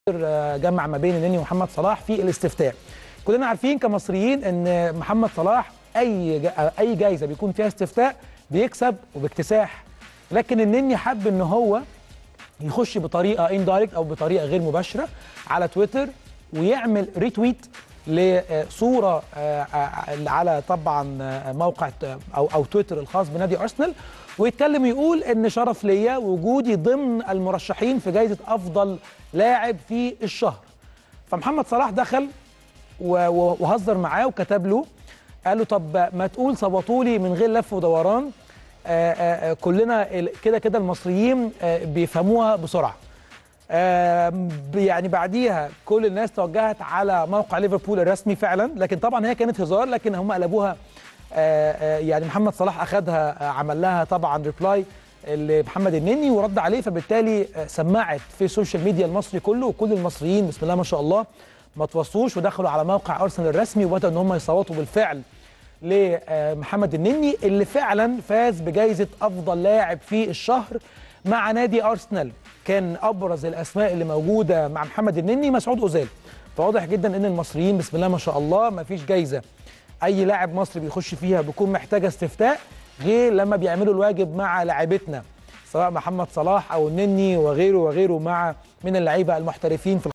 جمع ما بين النني ومحمد صلاح في الاستفتاء كلنا عارفين كمصريين ان محمد صلاح اي جا- اي جايزه بيكون فيها استفتاء بيكسب وباكتساح لكن النني حب ان هو يخش بطريقه اندايركت او بطريقه غير مباشره على تويتر ويعمل ريتويت لصوره آه، آه، على طبعا آه، موقع ت- او او تويتر الخاص بنادي ارسنال ويتكلم ويقول ان شرف ليا وجودي ضمن المرشحين في جائزه افضل لاعب في الشهر فمحمد صلاح دخل و- و- وهزر معاه وكتب له قال له طب ما تقول صوتولي من غير لف ودوران آه، آه، آه، كلنا ال- كده كده المصريين آه، بيفهموها بسرعه آم، ب- يعني بعديها كل الناس توجهت على موقع ليفربول الرسمي فعلا لكن طبعا هي كانت هزار لكن هم قلبوها آه، آه، يعني محمد صلاح اخذها آه، عمل لها طبعا ريبلاي لمحمد النني ورد عليه فبالتالي آه، سمعت في السوشيال ميديا المصري كله وكل المصريين بسم الله ما شاء الله ما توصوش ودخلوا على موقع ارسنال الرسمي وبداوا ان هم يصوتوا بالفعل لمحمد النني اللي فعلا فاز بجائزه افضل لاعب في الشهر مع نادي ارسنال كان ابرز الاسماء اللي موجوده مع محمد النني مسعود اوزيل فواضح جدا ان المصريين بسم الله ما شاء الله ما فيش جايزه اي لاعب مصري بيخش فيها بيكون محتاجه استفتاء غير لما بيعملوا الواجب مع لاعبتنا سواء محمد صلاح او النني وغيره وغيره مع من اللعيبه المحترفين في